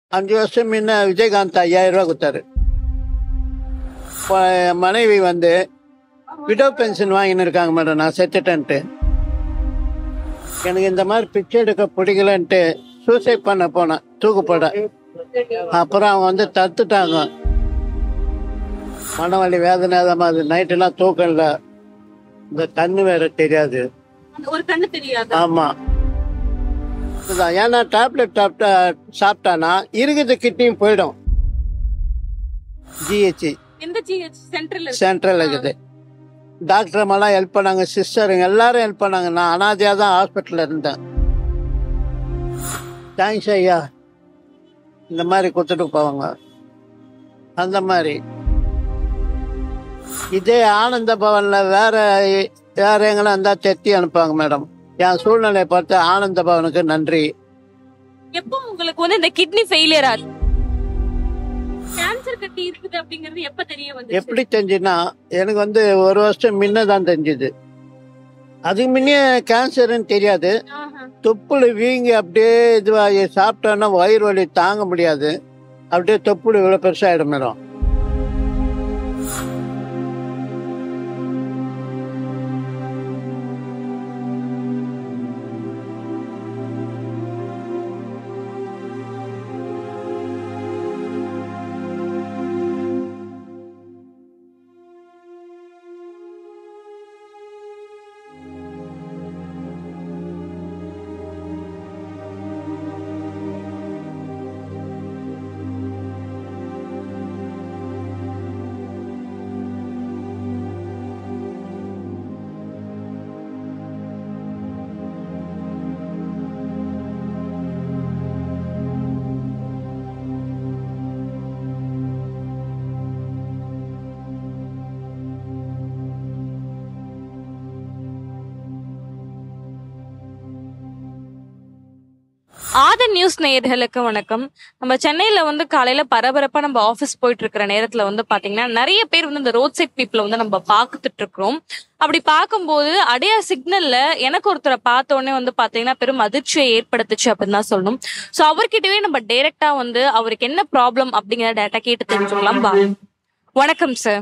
அஞ்சு வருஷம் முன்ன விஜயகாந்த் ஐயாயிரம் ரூபா கொடுத்தாரு இப்போ என் மனைவி வந்து விடோ பென்ஷன் வாங்கின்னு இருக்காங்க மேடம் நான் செத்துட்டேன்ட்டு எனக்கு இந்த மாதிரி பிச்சை எடுக்க பிடிக்கலன்ட்டு சூசைட் பண்ண போனேன் தூக்குப்பட அப்புறம் அவங்க வந்து தத்துட்டாங்க மனவலி வேதனை அது மாதிரி நைட்டெல்லாம் தூக்கம் இல்லை இந்த கண்ணு வேற தெரியாது ஒரு கண்ணு தெரியாது ஆமா இதுதான் ஏன்னா டேப்லெட் சாப்பிட்டா சாப்பிட்டானா இருக்குது கிட்னியும் போயிடும் ஜிஹெச் எந்த ஜிஹெச் சென்டர்ல சென்ட்ரல் இருக்குது டாக்டர் அம்மாலாம் ஹெல்ப் பண்ணாங்க சிஸ்டருங்க எல்லாரும் ஹெல்ப் பண்ணாங்க நான் அனாதையாக தான் ஹாஸ்பிட்டலில் இருந்தேன் தேங்க்ஸ் ஐயா இந்த மாதிரி கொடுத்துட்டு போவாங்க அந்த மாதிரி இதே ஆனந்த பவன்ல வேற வேற எங்கன்னா இருந்தா தெத்தி அனுப்புவாங்க மேடம் என் சூழ்நிலையை பார்த்து ஆனந்த பவனுக்கு நன்றி எப்போ உங்களுக்கு வந்து இந்த கிட்னி ஃபெயிலியர் ஆச்சு கேன்சர் கட்டி இருக்குது அப்படிங்கிறது எப்ப தெரிய வந்து எப்படி தெரிஞ்சுன்னா எனக்கு வந்து ஒரு வருஷம் முன்ன தான் தெரிஞ்சுது அதுக்கு முன்னே கேன்சர்னு தெரியாது தொப்புள் வீங்கி அப்படியே இதுவாகி சாப்பிட்டோன்னா வயிறு வலி தாங்க முடியாது அப்படியே தொப்புள் இவ்வளோ பெருசாகிடும் மேடம் ஆதன் நியூஸ் நேயர்களுக்கு வணக்கம் நம்ம சென்னையில வந்து காலையில பரபரப்பா நம்ம ஆபீஸ் போயிட்டு இருக்கிற நேரத்துல வந்து பாத்தீங்கன்னா நிறைய பேர் வந்து இந்த ரோட் சைட் பீப்புளை வந்து நம்ம பார்த்துட்டு இருக்கிறோம் அப்படி பார்க்கும்போது அடையார் சிக்னல்ல எனக்கு ஒருத்தரை பார்த்த உடனே வந்து பாத்தீங்கன்னா பெரும் அதிர்ச்சியை ஏற்படுத்துச்சு அப்படின்னு தான் சொல்லணும் சோ அவர்கிட்டவே நம்ம டைரக்டா வந்து அவருக்கு என்ன ப்ராப்ளம் அப்படிங்கிற டேட்டா கேட்டு தெரிஞ்சுக்கலாம் வா வணக்கம் சார்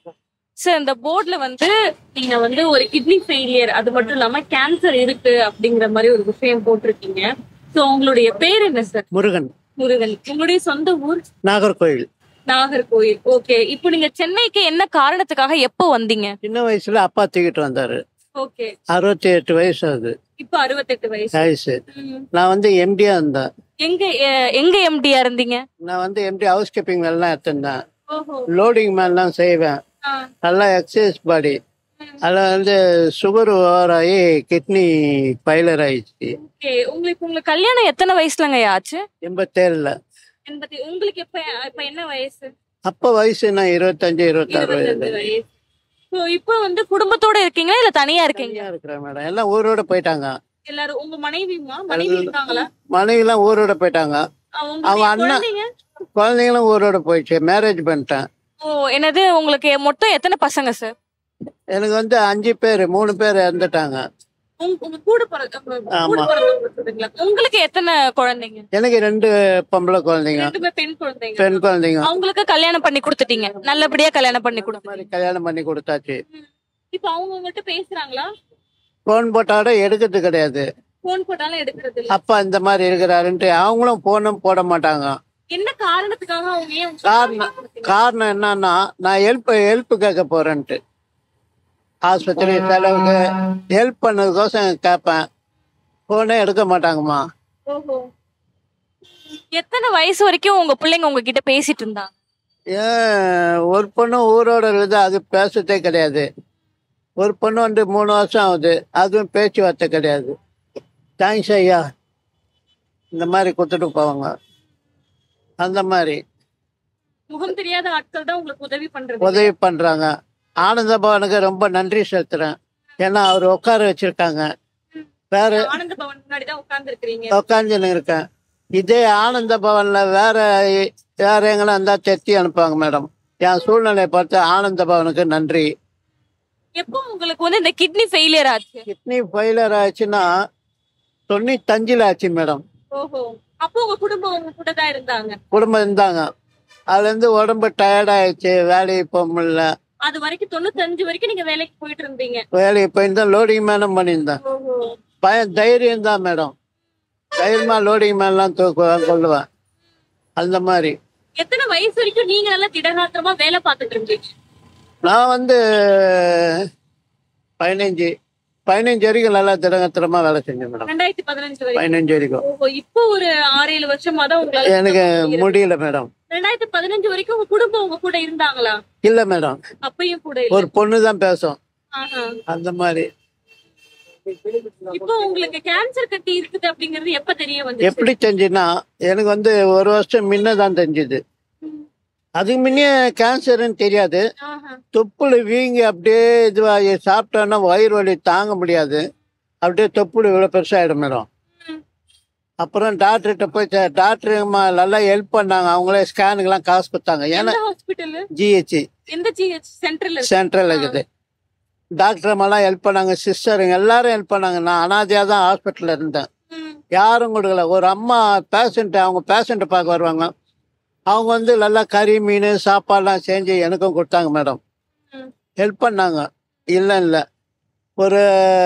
சார் இந்த போர்ட்ல வந்து நீங்க வந்து ஒரு கிட்னி ஃபெயிலியர் அது மட்டும் இல்லாம கேன்சர் இருக்கு அப்படிங்கிற மாதிரி ஒரு விஷயம் போட்டிருக்கீங்க சோ உங்களுடைய பேர் என்ன சார் முருகன் முருகன் உங்களுடைய சொந்த ஊர் நாகர்கோயில் நாகர்கோயில் ஓகே இப்போ நீங்க சென்னைக்கு என்ன காரணத்துக்காக எப்போ வந்தீங்க சின்ன வயசுல அப்பா தூக்கிட்டு வந்தாரு ஓகே அறுபத்தி எட்டு வயசு அது இப்போ அறுபத்தெட்டு வயசு வயசு ம். நான் வந்து எம்டியா இருந்தேன் எங்க எ- எங்க எம்டியா இருந்தீங்க நான் வந்து எம்டி ஹவுஸ் கீப்பிங் வேலைலாம் எடுத்திருந்தேன் ஓஹோ லோடிங் மேலாம் செய்வேன் ஆ. நல்லா எக்ஸசைஸ் பாடி அதில் வந்து சுகர் ஓவர் ஆகி கிட்னி ஃபைலர் ஆயிடுச்சு ஓகே உங்களுக்கு உங்களுக்கு கல்யாணம் எத்தனை வயசுலங்க ஆச்சு எண்பத்தேழில் எண்பத்தி உங்களுக்கு எப்ப இப்ப என்ன வயசு அப்போ வயசு நான் இருபத்தஞ்சு இருபத்தாறு இருபத்தஞ்சு வயது வயசு ஸோ இப்போ வந்து குடும்பத்தோட இருக்கீங்களா இல்ல தனியா இருக்கீங்க தனியா இருக்கிறேன் மேடம் எல்லாம் ஊரோட போயிட்டாங்க எல்லாரும் உங்க மனைவிமா மனைவி இருக்காங்களா மனைவிலாம் ஊரோட போயிட்டாங்க அவங்க அவங்க அண்ணன். குழந்தைங்க குழந்தைங்களும் ஊரோட போயிடுச்சு மேரேஜ் பண்ணிட்டேன் ஓ என்னது உங்களுக்கு மொத்தம் எத்தனை பசங்க சார் எனக்கு வந்து அஞ்சு பேர் மூணு பேர் இறந்துட்டாங்க உங்க உங்க கூட பிறந்த கூட ஆமா. பிறந்தவங்க சொல்றீங்களா? உங்களுக்கு எத்தனை குழந்தைங்க எனக்கு ரெண்டு பொம்பளை குழந்தைங்க ரெண்டுமே பெண் குழந்தைங்க பெண் குழந்தைங்க அவங்களுக்கு கல்யாணம் பண்ணி கொடுத்துட்டீங்க நல்லபடியா கல்யாணம் பண்ணி இந்த கொடுத்து மாதிரி கல்யாணம் பண்ணி கொடுத்தாச்சு இப்போ அவங்க உங்ககிட்ட பேசுறாங்களா ஃபோன் போட்டாட எடுக்கிறது கிடையாது போன் போட்டாலும் எடுக்கிறது இல்ல அப்பா இந்த மாதிரி இருக்கிறாருன்ட்டு அவங்களும் போனும் போட மாட்டாங்க என்ன காரணத்துக்காக அவங்க ஏன் உங்க காரணம் காரணம் என்னன்னா நான் ஹெல்ப் ஹெல்ப் கேட்க போறேன்ட்டு ஆஸ்பத்திரி செலவுக்கு ஹெல்ப் பண்ணதுக்கோசம் கேட்பேன் போனே எடுக்க மாட்டாங்கம்மா ஓஹோ எத்தனை வயசு வரைக்கும் உங்க பிள்ளைங்க உங்ககிட்ட பேசிட்டு இருந்தாங்க ஏன் ஒரு பொண்ணு ஊரோட இருக்குது அது பேசுறதே கிடையாது ஒரு பொண்ணு வந்து மூணு வருஷம் ஆகுது அதுவும் பேச்சுவார்த்தை கிடையாது தேங்க்ஸ் ஐயா இந்த மாதிரி கொடுத்துட்டு போவாங்க அந்த மாதிரி முகம் தெரியாத ஆட்கள் தான் உங்களுக்கு உதவி பண்றது உதவி பண்றாங்க ஆனந்த பவனுக்கு ரொம்ப நன்றி செலுத்துறேன் ஏன்னா அவர் உட்கார வச்சிருக்காங்க வேற ஆனந்த பவன் முன்னாடி தான் உட்கார்ந்து இருக்கிறீங்க உட்காந்துன்னு இருக்கேன் இதே ஆனந்த பவன்ல வேற வேற எங்கன்னா இருந்தா தெத்தி அனுப்புவாங்க மேடம் என் சூழ்நிலையை பார்த்து ஆனந்த பவனுக்கு நன்றி எப்போ உங்களுக்கு வந்து இந்த கிட்னி ஃபெயிலியர் ஆச்சு கிட்னி ஃபெயிலியர் ஆச்சுன்னா தொண்ணூத்தஞ்சில் ஆச்சு மேடம் ஓஹோ அப்போ உங்க குடும்பம் உங்க கூட தான் இருந்தாங்க குடும்பம் இருந்தாங்க அதுலேருந்து உடம்பு டயர்டாயிடுச்சு வேலைக்கு போக முடியல அது வரைக்கும் தொண்ணூத்தஞ்சு வரைக்கும் நீங்க வேலைக்கு போயிட்டு இருந்தீங்க வேலைக்கு போயிருந்தேன் லோடிங் மேனும் பண்ணியிருந்தேன் பயம் தைரியம் தான் மேடம் தைரியமாக லோடிங் மேலாம் தூக்குவேன் கொள்ளுவேன் அந்த மாதிரி எத்தனை வயசு வரைக்கும் நீங்க நல்லா திடகாத்திரமா வேலை பார்த்துட்டு இருந்தீங்க நான் வந்து பதினஞ்சு பதினஞ்சு வரைக்கும் நல்லா திடகத்திரமா வேலை செஞ்சேன் மேடம் ரெண்டாயிரத்தி பதினஞ்சு வரைக்கும் பதினஞ்சு வரைக்கும் ஓஹோ இப்போ ஒரு ஆறு ஏழு வருஷமா தான் உங்களால எனக்கு முடியல மேடம் ரெண்டாயிரத்தி பதினஞ்சு வரைக்கும் உங்க குடும்பம் உங்க கூட இருந்தாங்களா இல்ல மேடம் அப்பயும் கூட இல்ல ஒரு பொண்ணு தான் பேசும் ஆஹா. அந்த மாதிரி இப்போ உங்களுக்கு கேன்சர் கட்டி இருக்குது அப்படிங்கறது எப்ப தெரிய வந்து எப்படி தெரிஞ்சுன்னா எனக்கு வந்து ஒரு வருஷம் முன்ன தான் தெரிஞ்சுது அதுக்கு முன்னே கேன்சர்னு தெரியாது தொப்புள் வீங்கி அப்படியே இதுவாகி சாப்பிட்டோன்னா வயிறு வலி தாங்க முடியாது அப்படியே தொப்புள் இவ்வளோ பெருசாகிடும் மேடம் ம். அப்புறம் டாக்டர்கிட்ட போய் ச- டாக்டர் அம்மா நல்லா ஹெல்ப் பண்ணாங்க அவங்களே ஸ்கேனுக்கெல்லாம் காசு கொடுத்தாங்க ஏன்னா எந்த ஹாஸ்பிட்டல் ஜிஹெச் எந்த ஜிஹெச் சென்டர்ல சென்ட்ரல் இருக்குது டாக்டர் அம்மாலாம் ஹெல்ப் பண்ணாங்க சிஸ்டருங்க எல்லாரும் ஹெல்ப் பண்ணாங்க நான் அனாதையாக தான் ஹாஸ்பிட்டலில் இருந்தேன் யாரும் கொடுக்கல ஒரு அம்மா பேஷண்ட்டு அவங்க பேஷண்ட்டை பார்க்க வருவாங்க அவங்க வந்து நல்லா கறி மீன் சாப்பாடுலாம் செஞ்சு எனக்கும் கொடுத்தாங்க மேடம் ம். ஹெல்ப் பண்ணாங்க இல்லை இல்லை ஒரு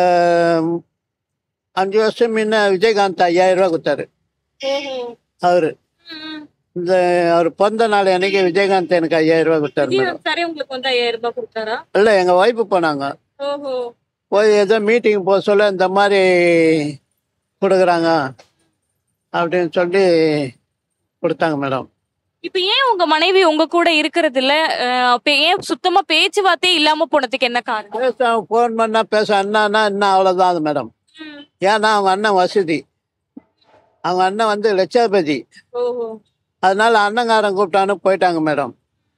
அஞ்சு வருஷம் முன்ன விஜயகாந்த் ஐயாயிரம் ரூபா கொடுத்தாரு அவர் இந்த அவர் பிறந்த நாள் அன்னைக்கு விஜயகாந்த் எனக்கு ஐயாயிரம் ரூபா கொடுத்தாரு மேடம் சரி உங்களுக்கு வந்து ஐயாயிரம் ரூபாய் கொடுத்தாரா இல்லை எங்கள் ஒய்ஃபு போனாங்க ஓஹோ போய் ஏதோ மீட்டிங் போக சொல்ல இந்த மாதிரி கொடுக்குறாங்க அப்படின்னு சொல்லி கொடுத்தாங்க மேடம் இப்ப ஏன் உங்க மனைவி உங்க கூட இருக்கிறது இல்ல அஹ் அப்ப ஏன் சுத்தமா பேச்சுவார்த்தையே இல்லாம போனதுக்கு என்ன காரணம் பேச ஃபோன் பண்ணால் பேச அண்ணான்னா இன்னும் அவ்வளோதான் அது மேடம் ஏன்னா அவங்க அண்ணன் வசதி அவங்க அண்ணன் வந்து லட்சாபதி ஓஹோ அதனால அண்ணங்காரன் கூப்பிட்டான்னு போயிட்டாங்க மேடம்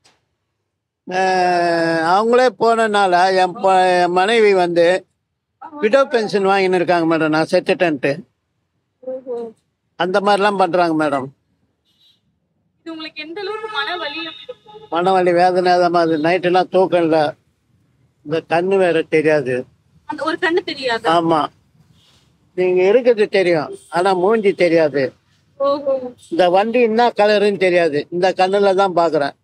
அஹ் அவங்களே போனனால என் ப- என் மனைவி வந்து விடோ பென்ஷன் வாங்கின்னு இருக்காங்க மேடம் நான் செத்துட்டேன்ட்டு ஓஹோ அந்த மாதிரிலாம் பண்ணுறாங்க மேடம் இது உங்களுக்கு எந்த அளவுக்கு மன வலி இருக்கும் மனவலி வேதனை தான் அது நைட்டெல்லாம் தூக்கம் இல்லை இந்த கண்ணு வேற தெரியாது அந்த ஒரு கண்ணு தெரியாது ஆமாம் நீங்கள் இருக்கிறது தெரியும் ஆனால் மூஞ்சி தெரியாது ஓஹோ இந்த வண்டி என்ன கலருன்னு தெரியாது இந்த கண்ணில் தான் பார்க்குறேன்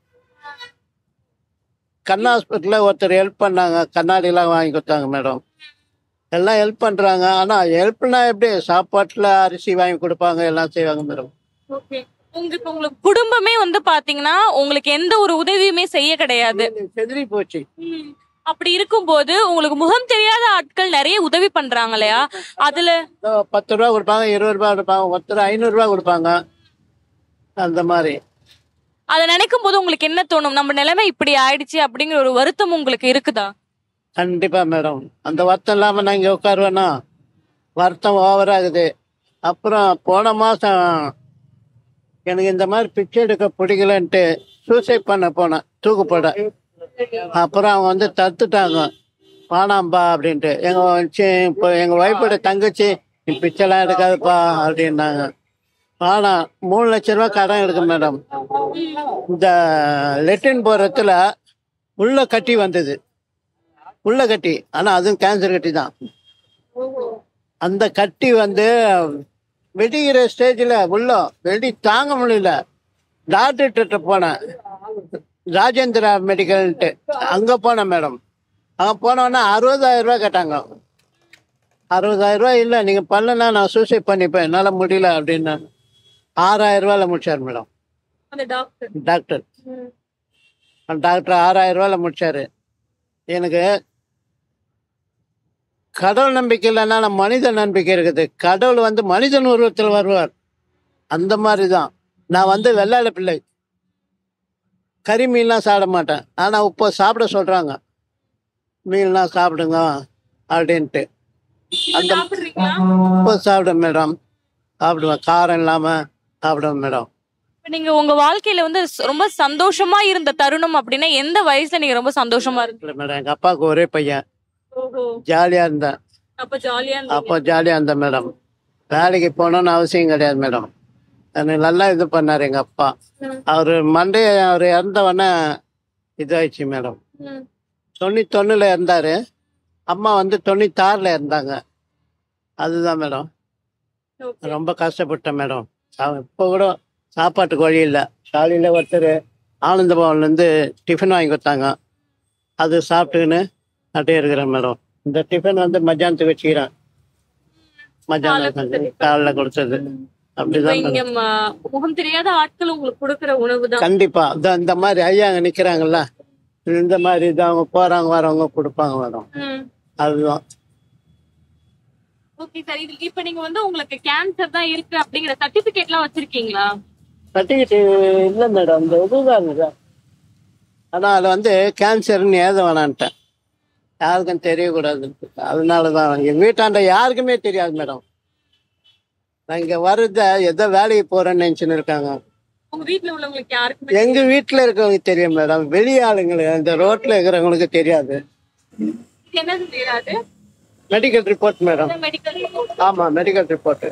கண் ஹாஸ்பிட்டலில் ஒருத்தர் ஹெல்ப் பண்ணாங்க கண்ணாடிலாம் வாங்கி கொடுத்தாங்க மேடம் எல்லாம் ஹெல்ப் பண்ணுறாங்க ஆனால் ஹெல்ப்னா எப்படி சாப்பாட்டில் அரிசி வாங்கி கொடுப்பாங்க எல்லாம் செய்வாங்க மேடம் ஓகே உங்களுக்கு உங்களுக்கு குடும்பமே வந்து பாத்தீங்கன்னா உங்களுக்கு எந்த ஒரு உதவியுமே செய்ய கிடையாது செதறி போச்சு ம். அப்படி இருக்கும்போது உங்களுக்கு முகம் தெரியாத ஆட்கள் நிறைய உதவி பண்றாங்க இல்லையா அதுல இதோ பத்து ரூபா கொடுப்பாங்க இருபது ரூபா கொடுப்பாங்க ஒருத்தர் ஐநூறுரூவா கொடுப்பாங்க அந்த மாதிரி அதை நினைக்கும் போது உங்களுக்கு என்ன தோணும் நம்ம நிலைமை இப்படி ஆயிடுச்சு அப்படிங்கிற ஒரு வருத்தம் உங்களுக்கு இருக்குதா கண்டிப்பா மேடம் அந்த வருத்தம் இல்லாமல் நான் இங்கே உட்காருவேன்னா வருத்தம் ஓவராகுது அப்புறம் போன மாதம் எனக்கு இந்த மாதிரி பிச்சை எடுக்க பிடிக்கலன்ட்டு சூசைட் பண்ண போனேன் தூக்கு போட அப்புறம் அவங்க வந்து தத்துட்டாங்க வேணாம்பா அப்படின்ட்டு எங்கள் இப்போ எங்கள் ஒய்ஃபோட தங்கச்சி நீ பிச்சைலாம் எடுக்காதுப்பா அப்படின்னாங்க வேணாம் மூணு லட்ச ரூபா கடன் இருக்கு மேடம் இந்த லெட்டின் போகிறதுல உள்ள கட்டி வந்தது உள்ள கட்டி ஆனால் அதுவும் கேன்சர் கட்டி தான் அந்த கட்டி வந்து வெடிக்கிற ஸ்டேஜில் உள்ள வெடி தாங்க முடியல டாக்டர்கிட்ட போனேன் ராஜேந்திரா மெடிக்கல்ன்ட்டு அங்கே போனேன் மேடம் அங்கே போனோன்னே அறுபதாயிரம் ரூபா கேட்டாங்க அறுபதாயிரம் ரூபா இல்லை நீங்கள் பண்ணலன்னா நான் சூசைட் பண்ணிப்பேன் என்னால் முடியல அப்படின்னு ஆறாயிரம் ரூபாயில் முடிச்சார் மேடம் அந்த டாக்டர் டாக்டர் அந்த டாக்டர் ஆறாயிரம் ரூபாயில் முடிச்சாரு எனக்கு கடவுள் நம்பிக்கை இல்லைன்னா நம்ம மனித நம்பிக்கை இருக்குது கடவுள் வந்து மனிதன் உருவத்தில் வருவார் அந்த மாதிரி தான் நான் வந்து வெள்ளாள பிள்ளை கறி மீன்லாம் சாப்பிட மாட்டேன் ஆனால் இப்போ சாப்பிட சொல்கிறாங்க மீன்லாம் சாப்பிடுங்க அப்படின்ட்டு அந்த சாப்பிடுறீங்களா இப்போ சாப்பிடுவேன் மேடம் சாப்பிடுவேன் காரம் இல்லாமல் சாப்பிடுவேன் மேடம் இப்ப நீங்க உங்க வாழ்க்கையில வந்து ஸ்- ரொம்ப சந்தோஷமா இருந்த தருணம் அப்படின்னா எந்த வயசுல நீங்க ரொம்ப சந்தோஷமா இருந்தீங்க இல்லை மேடம் எங்கள் அப்பாவுக்கு ஒரே பையன் ஓஹோ ஜாலியாக இருந்தேன் அப்ப ஜாலியா அப்போ ஜாலியாக இருந்தேன் மேடம் வேலைக்கு போகணுன்னு அவசியம் கிடையாது மேடம் எனக்கு நல்லா இது பண்ணார் எங்கள் அப்பா அவர் மண்டே அவர் இறந்தவொடனே இதாயிடுச்சு மேடம் தொண்ணூத்தொன்னில் இருந்தார் அம்மா வந்து தொண்ணூத்தாறில் இருந்தாங்க அதுதான் மேடம் ரொம்ப கஷ்டப்பட்டேன் மேடம் அவன் இப்போ கூட சாப்பாட்டுக்கு வழி இல்லை காலையில் ஒருத்தர் ஆனந்த பவன்லேருந்து டிஃபன் வாங்கி கொடுத்தாங்க அது சாப்பிட்டுக்கின்னு அப்படியே இருக்கிறேன் மேடம் இந்த டிஃபன் வந்து மத்தியானத்துக்கு வச்சுக்கிறேன் மத்தியானம் காலைல கொடுத்தது இப்ப அப்படிதான் இங்க ம- முகம் தெரியாத ஆட்கள் உங்களுக்கு கொடுக்கிற உணவு தான் கண்டிப்பா இந்த இந்த மாதிரி ஐயா அங்க நிக்கிறாங்கல்ல இந்த மாதிரி தான் அவங்க போறாங்க வரவங்க கொடுப்பாங்க மேடம் அதுதான் ஓகே சார் இது இப்ப நீங்க வந்து உங்களுக்கு கேன்சர் தான் இருக்கு அப்படிங்கிற சர்டிபிகேட் எல்லாம் வச்சிருக்கீங்களா சர்டிஃபிகேட் இல்லை மேடம் இந்த இதுதான் சார் ஆனால் அதில் வந்து கேன்சர்னு ஏத வேணான்ட்டேன் யாருக்கும் தெரியக்கூடாது அதனால தான் எங்கள் வீட்டாண்ட யாருக்குமே தெரியாது மேடம் நான் இங்கே வர்றத ஏதோ வேலைக்கு போகிறேன்னு நினச்சின்னு இருக்காங்க உங்க வீட்ல உள்ளவங்களுக்கு யாருக்குமே எங்க வீட்டுல இருக்கவங்க தெரியும் மேடம் வெளி ஆளுங்களுக்கு இந்த ரோட்ல இருக்கிறவங்களுக்கு தெரியாது இது என்னது தெரியாது மெடிக்கல் ரிப்போர்ட் மேடம் மெடிக்கல் ஆமா மெடிக்கல் ரிப்போர்ட்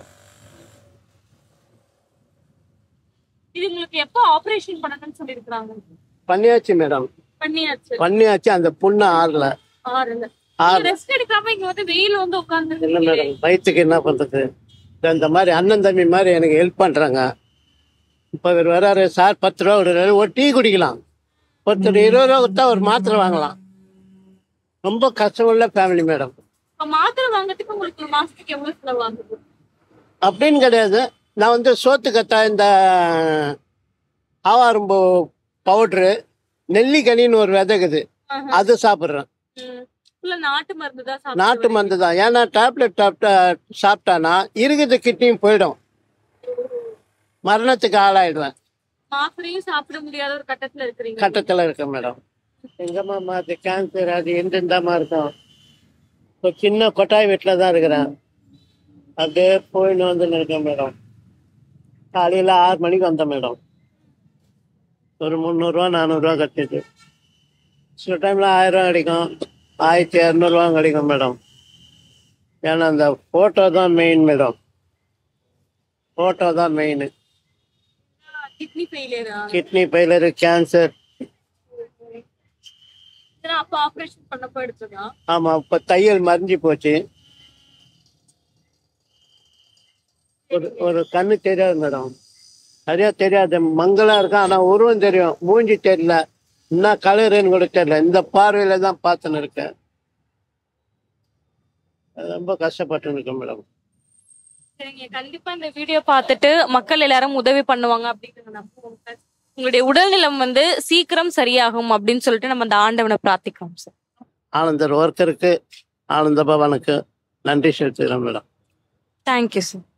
இது உங்களுக்கு எப்போ ஆபரேஷன் பண்ணணும்னு சொல்லிருக்காங்க பண்ணியாச்சு மேடம் பண்ணியாச்சு பண்ணியாச்சு அந்த புண்ணு ஆறல ஆறுல ஆறு ரெஸ்ட் எடுக்காம இங்க வந்து வெயில் வந்து உட்கார்ந்து இல்ல மேடம் வயிற்றுக்கு என்ன பண்றது இந்த- இந்த மாதிரி அண்ணன் தம்பி மாதிரி எனக்கு ஹெல்ப் பண்றாங்க இப்ப இவர் வராரு சார் பத்து ரூபா விடுறாரு ஒரு டீ குடிக்கலாம் ஒருத்தர் இருபது ரூபா கொடுத்தா ஒரு மாத்திரை வாங்கலாம் ரொம்ப கஷ்டமுள்ள ஃபேமிலி மேடம் இப்ப மாத்திரை வாங்குறதுக்கு உங்களுக்கு ஒரு மாசத்துக்கு எவ்வளவு செலவாகுது அப்படின்னு கிடையாது நான் வந்து சோத்து கத்தா இந்த ஆவாரம்பூ பவுட்ரு நெல்லிக்கனின்னு ஒரு விதைக்குது ஆஹா. அது சாப்பிட்றேன் ம். full-ஆ நாட்டு மருந்து தான் சாப்பிட்டு நாட்டு மருந்து தான் ஏன்னா டேப்லெட் சாப்பிட்டா சாப்பிட்டானா இருக்குது கிட்னியும் போயிடும் மரணத்துக்கு ஆளாயிடுவேன் மாத்திரையும் சாப்பிட முடியாத ஒரு கட்டத்துல இருக்கிறீங்க கட்டத்தில் இருக்கேன் மேடம் எங்கம்மா அது கேன்சர் அது எந்தெந்தாமா இருக்கும் இப்போ சின்ன கொட்டாய் வீட்டில் தான் இருக்கிறேன் அப்படியே போயின்னு வந்து இருக்கேன் மேடம் காலையில் ஆறு மணிக்கு வந்தேன் மேடம் ஒரு முந்நூறுரூவா நானூறுரூவா கட்டிட்டு சில டைமில் ஆயிரம் ரூபா கிடைக்கும் ஆயிரத்தி இரநூறுவா கிடைக்கும் மேடம் ஏன்னா அந்த ஃபோட்டோ தான் மெயின் மேடம் ஃபோட்டோ தான் மெயின் கிட்னி ஃபெயிலியரா கிட்னி ஃபெயிலரு கேன்சர் அப்ப ஆபரேஷன் பண்ணப்போ எடுத்ததா ஆமா இப்ப தையல் மறைஞ்சு போச்சு ஒரு ஒரு கண்ணு தெரியாது மேடம் சரியா தெரியாது மங்களா இருக்கும் ஆனா உருவம் தெரியும் மூஞ்சி தெரியல என்ன கலருன்னு கூட தெரியல இந்த பார்வையில தான் பார்த்துன்னு இருக்கேன் ரொம்ப கஷ்டப்பட்டு இருக்கேன் மேடம் சரிங்க கண்டிப்பா இந்த வீடியோ பார்த்துட்டு மக்கள் எல்லாரும் உதவி பண்ணுவாங்க அப்படிங்கிற நம்புவோம் சார் உங்களுடைய உடல்நிலம் வந்து சீக்கிரம் சரியாகும் அப்படின்னு சொல்லிட்டு நம்ம அந்த ஆண்டவனை பிரார்த்திக்கிறோம் சார் ஆனந்தர் ஒர்க்கருக்கு ஆனந்த பவனுக்கு நன்றி செலுத்துகிறேன் மேடம் தேங்க்யூ சார்